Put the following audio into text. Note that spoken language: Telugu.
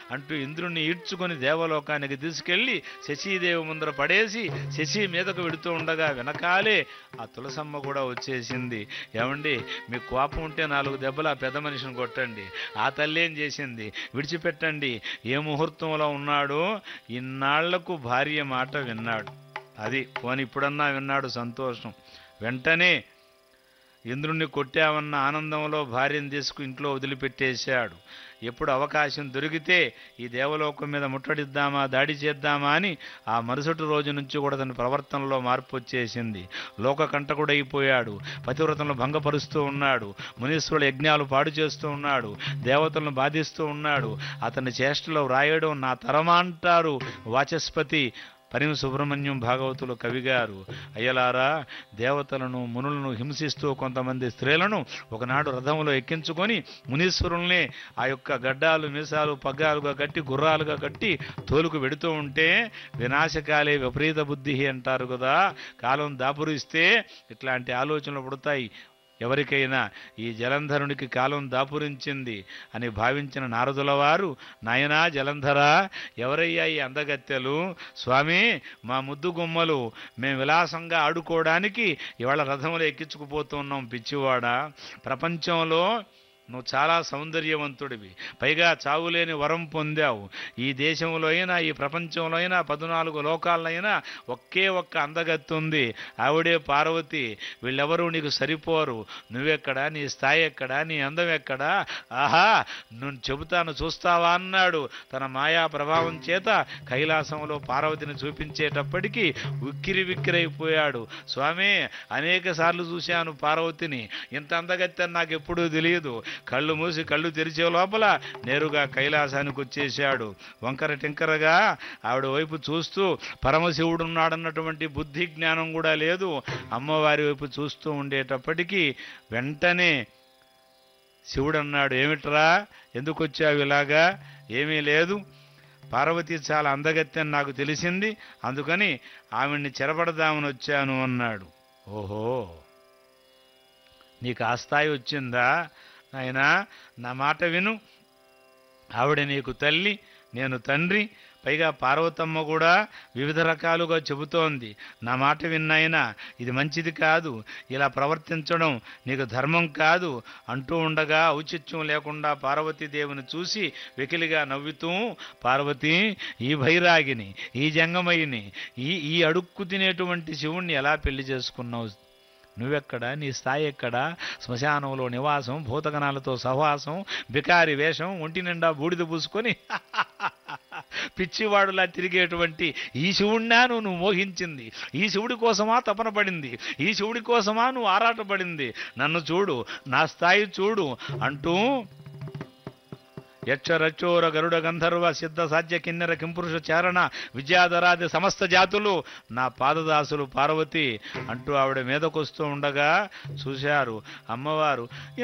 అంటూ ఇంద్రుణ్ణి ఈడ్చుకొని దేవలోకానికి తీసుకెళ్లి శశీదేవి ముందర పడేసి శశి మీదకు వెడుతూ ఉండగా వెనకాలే ఆ తులసమ్మ కూడా వచ్చేసింది ఏమండి మీకు కోపం ఉంటే నాలుగు దెబ్బలు ఆ పెద్ద మనిషిని కొట్టండి ఆ తల్లి ఏం చేసింది విడిచిపెట్టండి ఏ ముహూర్తంలో ఉన్నాడో ఇన్నాళ్లకు భార్య మాట విన్నాడు అది పోని ఇప్పుడన్నా విన్నాడు సంతోషం వెంటనే ఇంద్రుణ్ణి కొట్టామన్న ఆనందంలో భార్యను తీసుకు ఇంట్లో వదిలిపెట్టేశాడు ఎప్పుడు అవకాశం దొరికితే ఈ దేవలోకం మీద ముట్టడిద్దామా దాడి చేద్దామా అని ఆ మరుసటి రోజు నుంచి కూడా తన ప్రవర్తనలో మార్పు వచ్చేసింది లోక కంటకుడైపోయాడు పతివ్రతలను భంగపరుస్తూ ఉన్నాడు మునీశ్వరుల యజ్ఞాలు పాడు చేస్తూ ఉన్నాడు దేవతలను బాధిస్తూ ఉన్నాడు అతని చేష్టలో వ్రాయడం నా తరమా అంటారు వాచస్పతి పరిమ సుబ్రహ్మణ్యం భాగవతులు కవిగారు అయ్యలారా దేవతలను మునులను హింసిస్తూ కొంతమంది స్త్రీలను ఒకనాడు రథంలో ఎక్కించుకొని మునీశ్వరుల్నే ఆ యొక్క గడ్డాలు మీసాలు పగ్గాలుగా కట్టి గుర్రాలుగా కట్టి తోలుకు వెడుతూ ఉంటే వినాశకాలే విపరీత బుద్ధి అంటారు కదా కాలం దాపురిస్తే ఇట్లాంటి ఆలోచనలు పుడతాయి ఎవరికైనా ఈ జలంధరునికి కాలం దాపురించింది అని భావించిన నారదుల వారు నాయనా జలంధరా ఎవరయ్యా ఈ అందగత్తెలు స్వామి మా ముద్దు గుమ్మలు మేము విలాసంగా ఆడుకోవడానికి ఇవాళ రథములు ఎక్కించుకుపోతున్నాం పిచ్చివాడ ప్రపంచంలో నువ్వు చాలా సౌందర్యవంతుడివి పైగా చావులేని వరం పొందావు ఈ దేశంలో అయినా ఈ ప్రపంచంలో అయినా పద్నాలుగు లోకాలైనా ఒకే ఒక్క అందగత్తి ఉంది ఆవిడే పార్వతి వీళ్ళెవరూ నీకు సరిపోరు నువ్వెక్కడా నీ స్థాయి ఎక్కడా నీ అందం ఎక్కడా ఆహా నువ్వు చెబుతాను చూస్తావా అన్నాడు తన మాయా ప్రభావం చేత కైలాసంలో పార్వతిని చూపించేటప్పటికీ ఉక్కిరి విక్కిరైపోయాడు స్వామి అనేక సార్లు చూశాను పార్వతిని ఇంత అందగత్తి అని నాకు ఎప్పుడూ తెలియదు కళ్ళు మూసి కళ్ళు తెరిచే లోపల నేరుగా కైలాసానికి వచ్చేశాడు వంకర టింకరగా ఆవిడ వైపు చూస్తూ పరమశివుడు ఉన్నాడన్నటువంటి బుద్ధి జ్ఞానం కూడా లేదు అమ్మవారి వైపు చూస్తూ ఉండేటప్పటికీ వెంటనే శివుడు అన్నాడు ఏమిట్రా ఎందుకు వచ్చావు ఇలాగా ఏమీ లేదు పార్వతి చాలా అందగత్తి అని నాకు తెలిసింది అందుకని ఆవిడ్ని చెరపడదామని వచ్చాను అన్నాడు ఓహో నీకు ఆ స్థాయి వచ్చిందా నాయనా నా మాట విను ఆవిడ నీకు తల్లి నేను తండ్రి పైగా పార్వతమ్మ కూడా వివిధ రకాలుగా చెబుతోంది నా మాట విన్నాయినా ఇది మంచిది కాదు ఇలా ప్రవర్తించడం నీకు ధర్మం కాదు అంటూ ఉండగా ఔచిత్యం లేకుండా పార్వతీదేవిని చూసి వెకిలిగా నవ్వుతూ పార్వతి ఈ భైరాగిని ఈ జంగమయ్యని ఈ ఈ అడుక్కు తినేటువంటి శివుణ్ణి ఎలా పెళ్లి చేసుకున్నావు నువ్వెక్కడ నీ స్థాయి ఎక్కడ శ్మశానంలో నివాసం భూతగణాలతో సహవాసం బికారి వేషం ఒంటి నిండా బూడిద పూసుకొని పిచ్చివాడులా తిరిగేటువంటి ఈ శివుణ్ణా నువ్వు నువ్వు మోహించింది ఈ శివుడి కోసమా తపన పడింది ఈ శివుడి కోసమా నువ్వు ఆరాటపడింది నన్ను చూడు నా స్థాయి చూడు అంటూ యక్షరచోర గరుడ గంధర్వ సిద్ధ సాధ్య కిన్నెర కింపురుష చారణ విద్యాధరాది సమస్త జాతులు నా పాదదాసులు పార్వతి అంటూ ఆవిడ మీదకొస్తూ ఉండగా చూశారు అమ్మవారు